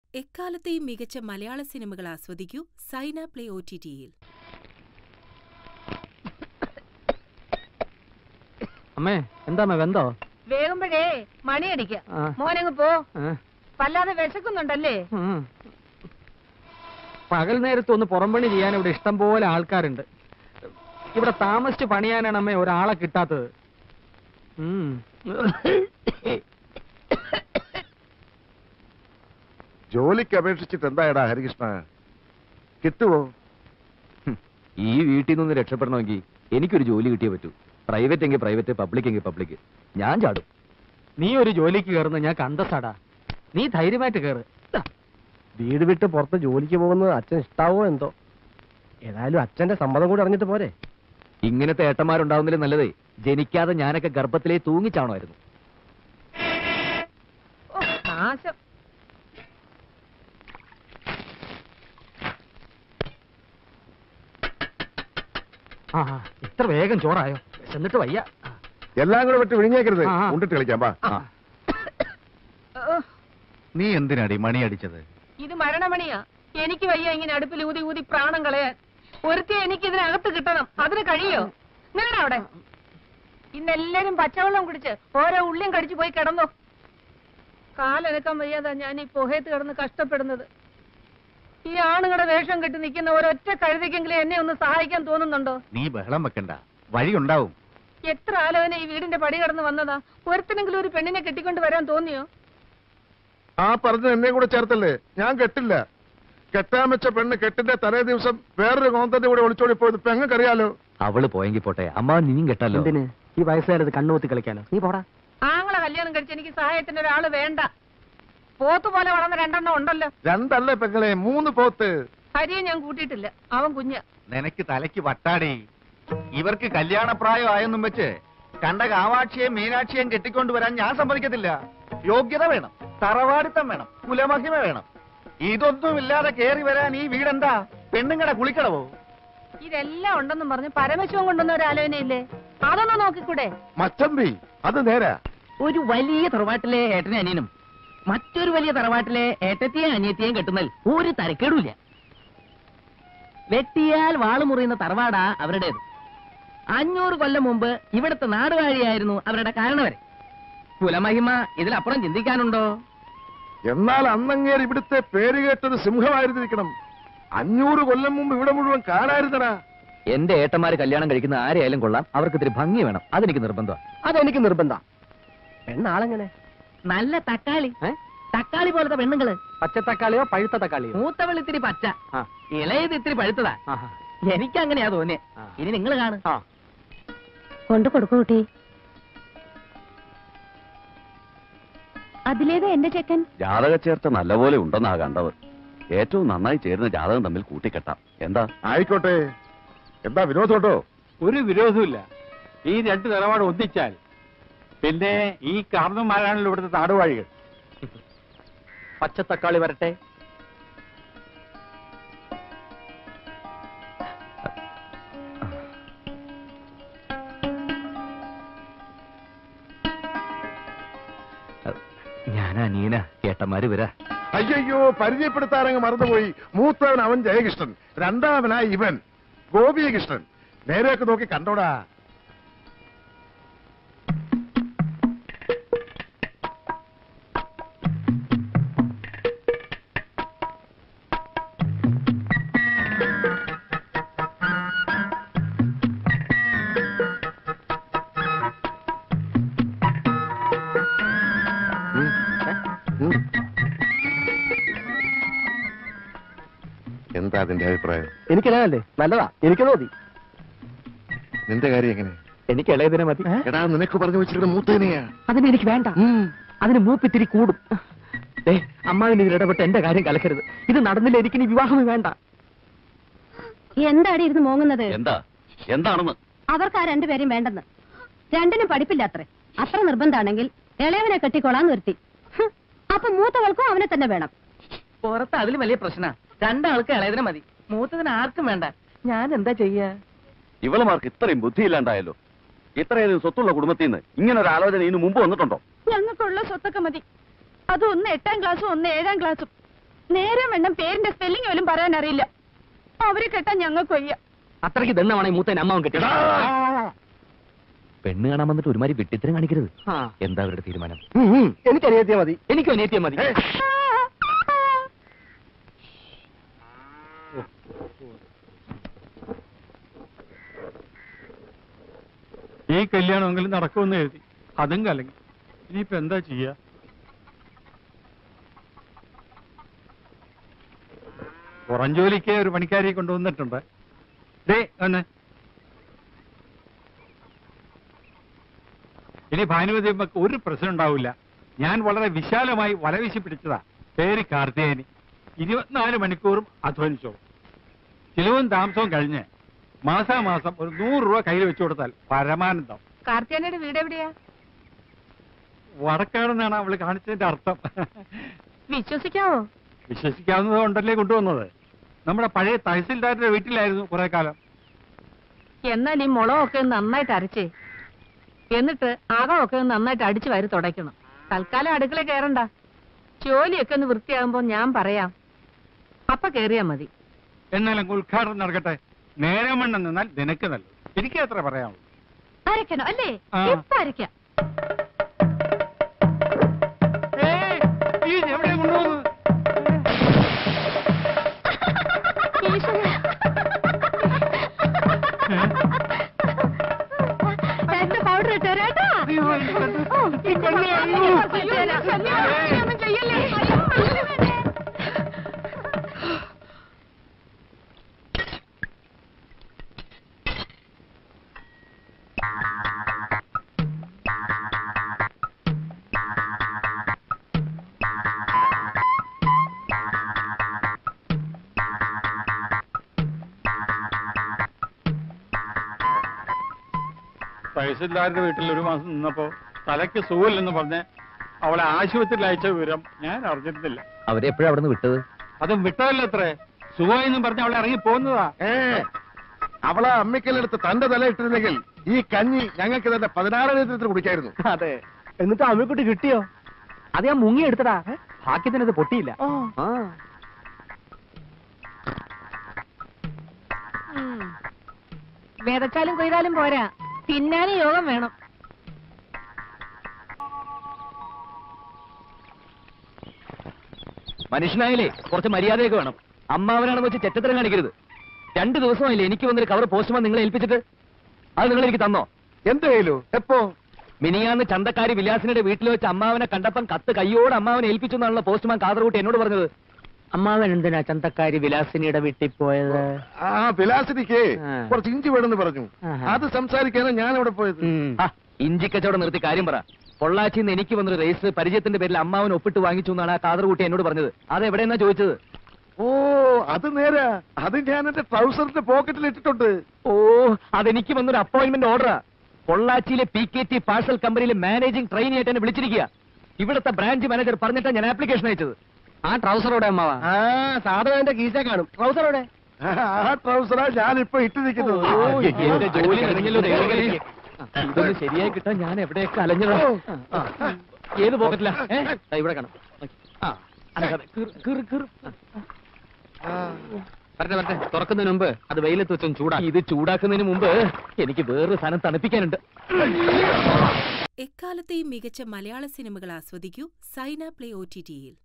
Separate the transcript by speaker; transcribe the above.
Speaker 1: എക്കാലത്തെയും മികച്ച മലയാള സിനിമകൾ ആസ്വദിക്കൂ സൈന പ്ലേ ഒ ടി ടിയിൽ
Speaker 2: അമ്മേ എന്താ അമ്മേ വെന്തോ
Speaker 3: വേകുമ്പോഴേ മണിയടിക്ക
Speaker 2: ആ.
Speaker 3: മോനങ്ങ് പോ
Speaker 2: ഏ?
Speaker 3: വല്ലാതെ വിശക്കുന്നുണ്ടല്ലേ
Speaker 2: ഉം. പകൽ നേരത്ത് ഒന്ന് പുറംപണി ചെയ്യാൻ ഇവിടെ ഇഷ്ടം പോലെ ആൾക്കാരുണ്ട് ഇവിടെ താമസിച്ച് പണിയാനാണ് അമ്മേ ഒരാളെ കിട്ടാത്തത് ഉം.
Speaker 4: ജോലിക്ക് അപേക്ഷിച്ചിട്ട് എന്തായടാ ഹരികൃഷ്ണ കിട്ടുവോ
Speaker 5: ഈ വീട്ടിൽ നിന്ന് രക്ഷപ്പെടണമെങ്കിൽ എനിക്കൊരു ജോലി കിട്ടിയേ പറ്റൂ പ്രൈവറ്റ് എങ്കിൽ പ്രൈവറ്റ് പബ്ലിക് എങ്കിൽ പബ്ലിക് ഞാൻ ചാടും
Speaker 2: നീ ഒരു ജോലിക്ക് കയറുന്ന ഞാൻ കണ്ടസാടാ നീ ധൈര്യമായിട്ട് കയറ് ദാ.
Speaker 6: വീട് വിട്ട് പുറത്ത് ജോലിക്ക് പോകുന്നത് അച്ഛൻ ഇഷ്ടാവോ എന്തോ ഏതായാലും അച്ഛന്റെ സമ്മതം കൂടി അറിഞ്ഞിട്ട് പോരെ
Speaker 5: ഇങ്ങനത്തെ ഏട്ടന്മാരുണ്ടാവുന്നതിലും നല്ലതേ ജനിക്കാതെ ഞാനൊക്കെ ഗർഭത്തിലേ തൂങ്ങിച്ചാണമായിരുന്നു
Speaker 3: ഓ, നാശം
Speaker 2: ആ ആ, ഇത്ര വേഗം ചോറായോ എന്നിട്ട് വയ്യ
Speaker 4: എല്ലാം കൂടെ വിട്ട് വിഴിഞ്ഞേക്കരുത്
Speaker 2: ആ, ആ.
Speaker 4: ഉണ്ടിട്ട് കളിക്കാം വാ
Speaker 2: ആ.
Speaker 3: ഓ,
Speaker 7: നീ എന്തിനാടി മണി അടിച്ചത്
Speaker 3: ഇത് മരണമണിയാ എനിക്ക് വയ്യ ഇങ്ങനെ അടുപ്പിൽ ഊതി ഊതി പ്രാണം കളയാൻ ഒരുത്തി എനിക്ക് ഇതിനകത്ത് കിട്ടണം അതിന് കഴിയോ നിങ്ങളുടെ അവിടെ ഇന്നെല്ലാരും പച്ചവെള്ളം കുടിച്ച് ഓരോ ഉള്ളിയും കടിച്ചു പോയി കിടന്നോ കാലനക്കാൻ വയ്യാതാ ഞാൻ ഈ പുഹയത്ത് കിടന്ന് കഷ്ടപ്പെടുന്നത് ഈ ആണുങ്ങളുടെ വേഷം കെട്ടി നിൽക്കുന്ന ഒരൊറ്റ കഴുതിക്കെങ്കിലും എന്നെ ഒന്ന് സഹായിക്കാൻ തോന്നുന്നുണ്ടോ
Speaker 7: നീ ബഹളം വെക്കണ്ട വഴിയുണ്ടാവും
Speaker 3: എത്ര ആലോചന ഈ വീടിന്റെ പടി കടന്ന് വന്നതാ ഒരുത്തിനെങ്കിലും ഒരു പെണ്ണിനെ കെട്ടിക്കൊണ്ട് വരാൻ തോന്നിയോ
Speaker 4: ആ പറഞ്ഞ എന്നെ കൂടെ ചേർത്തല്ലേ ഞാൻ കെട്ടില്ല കെട്ടാൻ വെച്ച പെണ്ണ് കെട്ടിന്റെ തലേ ദിവസം വേറൊരു കോന്തന്റെ കൂടെ ഒളിച്ചോടി പോയത് പെങ്ങക്കറിയാലോ
Speaker 5: അവള് പോയെങ്കിൽ പോട്ടെ അമ്മ നിന്നും കെട്ടല്ലോ
Speaker 2: എന്തിന് ഈ വയസ്സുകാരത് കണ്ണുകൂത്തി കളിക്കാനോ നീ പോടാ
Speaker 3: ആങ്ങളെ കല്യാണം കഴിച്ച് എനിക്ക് സഹായത്തിന് ഒരാള് വേണ്ട പോത്ത് പോലെ വളർന്ന രണ്ടെണ്ണം ഉണ്ടല്ലോ
Speaker 4: രണ്ടല്ലേ പെങ്ങളെ മൂന്ന് പോത്ത്
Speaker 3: ഹരിയെ ഞാൻ കൂട്ടിയിട്ടില്ല അവൻ കുഞ്ഞ
Speaker 7: നിനക്ക് തലയ്ക്ക് വട്ടാടി ഇവർക്ക് കല്യാണപ്രായം ആയെന്നും വെച്ച് കണ്ട കാവാക്ഷിയെയും മീനാക്ഷിയെയും കെട്ടിക്കൊണ്ടുവരാൻ ഞാൻ സമ്മതിക്കത്തില്ല യോഗ്യത വേണം തറവാടിത്തം വേണം കുലമഹിമ വേണം ഇതൊന്നും ഇല്ലാതെ കേറി വരാൻ ഈ വീടെന്താ പെണ്ണുങ്ങടെ കുളിക്കടവോ
Speaker 3: ഇതെല്ലാം ഉണ്ടെന്നും പറഞ്ഞ് പരമശിവൻ കൊണ്ടുവന്ന ഒരു ആലോചനയില്ലേ അതൊന്ന് നോക്കിക്കൂടെ
Speaker 4: മച്ചമ്പി അത് നേരാ
Speaker 8: ഒരു വലിയ തറവാട്ടിലെ ഏട്ടനെ അനിയനും മറ്റൊരു വലിയ തറവാട്ടിലെ ഏട്ടത്തെയും അനിയത്തെയും കെട്ടുന്നതിൽ ഒരു തരക്കേടുമില്ല വെട്ടിയാൽ വാള് മുറിയുന്ന തറവാടാ അവരുടേത് അഞ്ഞൂറ് കൊല്ലം മുമ്പ് ഇവിടുത്തെ നാടുവാഴിയായിരുന്നു അവരുടെ കാരണവരെ കുലമഹിമ ഇതിലപ്പുറം ചിന്തിക്കാനുണ്ടോ
Speaker 4: എന്നാൽ അന്നങ്ങേർ ഇവിടുത്തെ പേര് കേട്ടത് സിംഹമായിരുന്നിരിക്കണം അഞ്ഞൂറ് കൊല്ലം മുമ്പ് ഇവിടെ മുഴുവൻ കാണായിരുന്നടാ
Speaker 5: എന്റെ ഏട്ടന്മാര് കല്യാണം കഴിക്കുന്ന ആരെയായാലും കൊള്ളാം അവർക്ക് ഇത്തിരി ഭംഗി വേണം അതെനിക്ക് നിർബന്ധമാണ്
Speaker 6: അതെനിക്ക് നിർബന്ധ പെണ്ണാളെങ്ങനെ
Speaker 8: നല്ല തക്കാളി
Speaker 2: ഏ?
Speaker 8: തക്കാളി പോലത്തെ പെണ്ണുങ്ങള്
Speaker 2: പച്ചത്തക്കാളിയോ പഴുത്ത തക്കാളിയോ
Speaker 8: മൂത്തവൾ ഇത്തിരി പച്ച
Speaker 2: ആ.
Speaker 8: ഇളയത് ഇത്തിരി പഴുത്തതാ
Speaker 2: ആഹാ.
Speaker 8: എനിക്കങ്ങനെയാ തോന്നിയേ
Speaker 2: ആ.
Speaker 8: ഇനി നിങ്ങൾ കാണും
Speaker 2: ആ
Speaker 9: കൊണ്ടു കൊടുക്കൂ കുട്ടി അതിലേതാ എന്റെ ചെക്കൻ
Speaker 5: ജാതക ചേർത്ത നല്ലപോലെ ഉണ്ടെന്നാ കണ്ടത് ഏറ്റവും നന്നായി ചേരുന്ന ജാതകം തമ്മിൽ കൂട്ടിക്കെട്ടാം എന്താ
Speaker 4: ആയിക്കോട്ടെ എന്താ വിനോദോട്ടോ
Speaker 10: ഒരു വിരോധമില്ല ഈ രണ്ട് നിലപാട് ഒന്നിച്ചാൽ പിന്നെ ഈ കാർന്നന്മാരാണല്ലോ ഇവിടുത്തെ നാടുവാഴികൾ
Speaker 2: പച്ചത്തക്കാളി വരട്ടെ
Speaker 5: ഞാനാ നീന ഏട്ടന്മാര് വരാ
Speaker 4: അയ്യോ പരിചയപ്പെടുത്താനങ്ങ് മറന്നുപോയി മൂത്തവൻ അവൻ ജയകൃഷ്ണൻ രണ്ടാമനായി ഇവൻ ഗോപികൃഷ്ണൻ നേരെയൊക്കെ നോക്കി കണ്ടോടാ ഉം. ഉം. എന്താ അതിന്റെ അഭിപ്രായം
Speaker 6: എനിക്കല്ലേ നല്ലതാ എനിക്ക് തോന്നി
Speaker 4: നിന്റെ കാര്യം എങ്ങനെ
Speaker 2: എനിക്ക് ഇളയതിനെ മതി
Speaker 4: എടാ നിനക്ക് പറഞ്ഞു വെച്ചിരുന്ന മൂത്തേനെയാ
Speaker 2: അതിന് എനിക്ക് വേണ്ട അതിന് മൂപ്പിത്തിരി കൂടും ഏ അമ്മാവിന് ഇതിൽ ഇടപെട്ട് എന്റെ കാര്യം കലക്കരുത് ഇത് നടന്നില്ല എനിക്ക് ഇനി വിവാഹമേ വേണ്ട
Speaker 9: എന്താടി ഇരുന്ന് മോങ്ങുന്നത്
Speaker 5: എന്താ എന്താണെന്ന്
Speaker 9: അവർക്ക് ആ രണ്ടുപേരെയും വേണ്ടെന്ന് രണ്ടിനും പഠിപ്പില്ല അത്രേ അത്ര നിർബന്ധാണെങ്കിൽ ഇളയവനെ കെട്ടിക്കൊള്ളാൻ നിർത്തി ഹ്, അപ്പൊ മൂത്തവൾക്കും അവനെ തന്നെ വേണം
Speaker 8: പുറത്ത് അതിലും വലിയ പ്രശ്ന രണ്ടാൾക്ക് ഇളയതിനെ മതി മൂത്തതിന് ആർക്കും വേണ്ട ഞാൻ എന്താ ചെയ്യാ
Speaker 5: ഇവളുമാർക്ക് ഇത്രയും ബുദ്ധിയില്ലാണ്ടായല്ലോ ഇത്രയധികം സ്വത്തുള്ള കുടുംബത്തിൽ നിന്ന് ഇങ്ങനെ ഒരു ആലോചന ഇതിനു മുമ്പ് വന്നിട്ടുണ്ടോ
Speaker 9: ഞങ്ങൾക്കുള്ള സ്വത്തൊക്കെ മതി അത് ഒന്ന് എട്ടാം ക്ലാസ്സും ഒന്ന് ഏഴാം ക്ലാസ്സും നേരെ വേണം പേരിന്റെ സ്പെല്ലിംഗ് പോലും പറയാൻ അറിയില്ല അവരെ കെട്ടാൻ ഞങ്ങൾക്ക് വയ്യ
Speaker 2: അത്രയ്ക്ക് ദണ്ണമാണ് ഈ മൂത്തേൻ അമ്മാവൻ കിട്ടിയത്
Speaker 5: പെണ്ണ് കാണാൻ വന്നിട്ട് ഒരുമാതിരി വിട്ടിത്തരം കാണിക്കരുത്
Speaker 2: ആ.
Speaker 5: എന്താ അവരുടെ തീരുമാനം
Speaker 6: എനിക്ക് അനിയത്തിയാ മതി
Speaker 2: എനിക്കും അനിയത്തിയ മതി
Speaker 10: ഈ കല്യാണമെങ്കിലും നടക്കുമെന്ന് എഴുതി അതും കലങ്ങി ഇനിയിപ്പോ എന്താ ചെയ്യാ പുറം ജോലിക്ക് ഒരു പണിക്കാരിയെ കൊണ്ടുവന്നിട്ടുണ്ട് ഡേ ഒന്ന് ഇനി ഭാനുമതി അമ്മക്ക് ഒരു പ്രശ്നം ഉണ്ടാവില്ല ഞാൻ വളരെ വിശാലമായി വലവീശി പിടിച്ചതാ പേര് കാർത്തികേയനി ഇരുപത്തിനാല് മണിക്കൂറും അധ്വാനിച്ചോളും ചിലവും താമസവും കഴിഞ്ഞ് മാസാമാസം ഒരു നൂറ് രൂപ കയ്യിൽ വെച്ചു കൊടുത്താൽ പരമാനന്ദം
Speaker 3: കാർത്തിയാനയുടെ വീട് എവിടെയാ
Speaker 10: വടക്കാടെന്നാണ് അവള് കാണിച്ചതിന്റെ അർത്ഥം
Speaker 3: വിശ്വസിക്കാവോ
Speaker 10: വിശ്വസിക്കാവുന്നത് കൊണ്ടല്ലേ കൊണ്ടുവന്നത് നമ്മുടെ പഴയ തഹസിൽദാരുടെ വീട്ടിലായിരുന്നു കുറെ കാലം
Speaker 3: എന്നാൽ ഈ മുളകൊക്കെ ഒന്ന് നന്നായിട്ട് അരച്ചേ എന്നിട്ട് അകമൊക്കെ ഒന്ന് നന്നായിട്ട് അടിച്ചു വാരി തുടയ്ക്കണം തൽക്കാലം അടുക്കള കയറണ്ട ജോലിയൊക്കെ ഒന്ന് വൃത്തിയാകുമ്പോ ഞാൻ പറയാം അപ്പ കേറിയാ മതി
Speaker 10: എന്നാലും ഉദ്ഘാടനം നടക്കട്ടെ നേരം വണ്ണം നിന്നാൽ നിനക്ക് നല്ലത് എനിക്ക് അത്ര പറയാനുള്ളൂ
Speaker 9: അരക്കണോ അല്ലേ
Speaker 10: ആ.
Speaker 9: ഇപ്പൊ അരക്കാം
Speaker 10: ഏയ്, ഈ എവിടെ കൊണ്ടുപോകുന്നത്
Speaker 9: രണ്ട് പൗഡർ ഇട്ടോ കേട്ടോ
Speaker 10: തഹസിൽദാരുടെ വീട്ടിൽ ഒരു മാസം നിന്നപ്പോ തലയ്ക്ക് സുഖമില്ലെന്ന് പറഞ്ഞ് അവളെ ആശുപത്രിയിൽ അയച്ച വിവരം ഞാൻ അറിഞ്ഞിരുന്നില്ല
Speaker 5: അവരെപ്പോഴാ അവിടെ നിന്ന് വിട്ടത്
Speaker 10: അതും വിട്ടതല്ല അത്രേ സുഖമെന്നും പറഞ്ഞ് അവളെ ഇറങ്ങി പോകുന്നതാ
Speaker 4: ഏ അവളെ അമ്മിക്കല്ലെടുത്ത് തന്റെ തല ഇട്ടിരുന്നെങ്കിൽ ഈ കഞ്ഞി ഞങ്ങൾക്ക് തന്നെ പതിനാറ് ലിറ്റർ കുടിക്കായിരുന്നു
Speaker 6: അതെ എന്നിട്ട് അമ്മക്കുട്ടി കിട്ടിയോ
Speaker 2: അത് ഞാൻ മുങ്ങി എടുത്തടാ ഭാഗ്യത്തിന് ഇത് പൊട്ടിയില്ല ആ
Speaker 3: ഉം. വിതച്ചാലും കൊയ്താലും പോരാ തിന്നാനും യോഗം വേണം
Speaker 5: മനുഷ്യനായാലേ കുറച്ച് മര്യാദയൊക്കെ വേണം അമ്മാവനാണെന്ന് വെച്ച് ചെറ്റത്തരം കാണിക്കരുത് രണ്ടു ദിവസമായില്ലേ എനിക്ക് വന്നൊരു കവർ പോസ്റ്റ്മാൻ നിങ്ങളെ ഏൽപ്പിച്ചിട്ട് അത് നിങ്ങൾ എനിക്ക് തന്നോ
Speaker 4: എന്ത് കയ്യിലോ എപ്പോ
Speaker 5: മിനിയാന്ന് ചന്തക്കാരി വിലാസിനുടെ വീട്ടിൽ വെച്ച് അമ്മാവനെ കണ്ടപ്പം കത്ത് കയ്യോട് അമ്മാവനെ ഏൽപ്പിച്ചു എന്നാണല്ലോ പോസ്റ്റ്മാൻ കാതർകൂട്ടി എന്നോട് പറഞ്ഞത്
Speaker 2: അമ്മാവൻ എന്തിനാ ചന്തക്കാരി വിലാസിനിയുടെ വീട്ടിൽ പോയത്
Speaker 4: ആ വിലാസിനിക്ക്
Speaker 2: ആ.
Speaker 4: കുറച്ച് ഇഞ്ചി വേണമെന്ന് പറഞ്ഞു
Speaker 2: ആഹാ.
Speaker 4: അത് സംസാരിക്കാനാണ് ഞാൻ അവിടെ പോയത്
Speaker 2: ഉം.
Speaker 5: ആ, ഇഞ്ചിക്കച്ചവടം നിർത്തി കാര്യം പറ പൊള്ളാച്ചിന്ന് എനിക്ക് വന്നൊരു രജിസ്റ്റർ പരിചയത്തിന്റെ പേരിൽ അമ്മാവൻ ഒപ്പിട്ട് വാങ്ങിച്ചു എന്നാണ് ആ കാതർകൂട്ടി എന്നോട് പറഞ്ഞത് അത് എവിടെയെന്നാ ചോദിച്ചത്
Speaker 4: ഓ അത് നേരാ അത് ഞാൻ എന്റെ ട്രൗസറിന്റെ പോക്കറ്റിൽ ഇട്ടിട്ടുണ്ട്
Speaker 5: ഓ അതെനിക്ക് വന്നൊരു അപ്പോയിന്റ്മെന്റ് ഓർഡറാ പൊള്ളാച്ചിയിലെ പി കെ ടി പാഴ്സൽ കമ്പനിയിലെ മാനേജിംഗ് ട്രെയിനി ആയിട്ട് എന്നെ വിളിച്ചിരിക്കുക ഇവിടുത്തെ ബ്രാഞ്ച് മാനേജർ പറഞ്ഞിട്ടാ ഞാൻ ആപ്ലിക്കേഷൻ അയച്ചത്
Speaker 2: ആ ട്രൗസറോടെ അമ്മാവാ
Speaker 6: ആ സാധനം കീശ കാണും ട്രൗസറോടെ
Speaker 4: ആ ട്രൗസറാ ഞാൻ ഇപ്പൊ ഇട്ടിരിക്കുന്നത്
Speaker 5: ഓ, എന്റെ ജോലി കഴിഞ്ഞല്ലോ ദൈവമേ. ഇതൊന്ന് ശരിയായി കിട്ടാൻ ഞാൻ എവിടെയൊക്കെ അലഞ്ഞതാ ആ, ഏത് പോക്കറ്റിലാ ഏ? ദാ ഇവിടെ കാണാം ആ അനക്കാതെ. കീറ്, കീറ്, കീറ്.
Speaker 2: വരട്ടെ വരട്ടെ തുറക്കുന്നതിന് മുമ്പ് അത് വെയിലത്ത് വെച്ചും ചൂടാ
Speaker 5: ഇത് ചൂടാക്കുന്നതിന് മുമ്പ് എനിക്ക് വേറൊരു സാധനം തണുപ്പിക്കാനുണ്ട്
Speaker 1: എക്കാലത്തെയും മികച്ച മലയാള സിനിമകൾ ആസ്വദിക്കൂ സൈന പ്ലേ ഒ ടി ടിയിൽ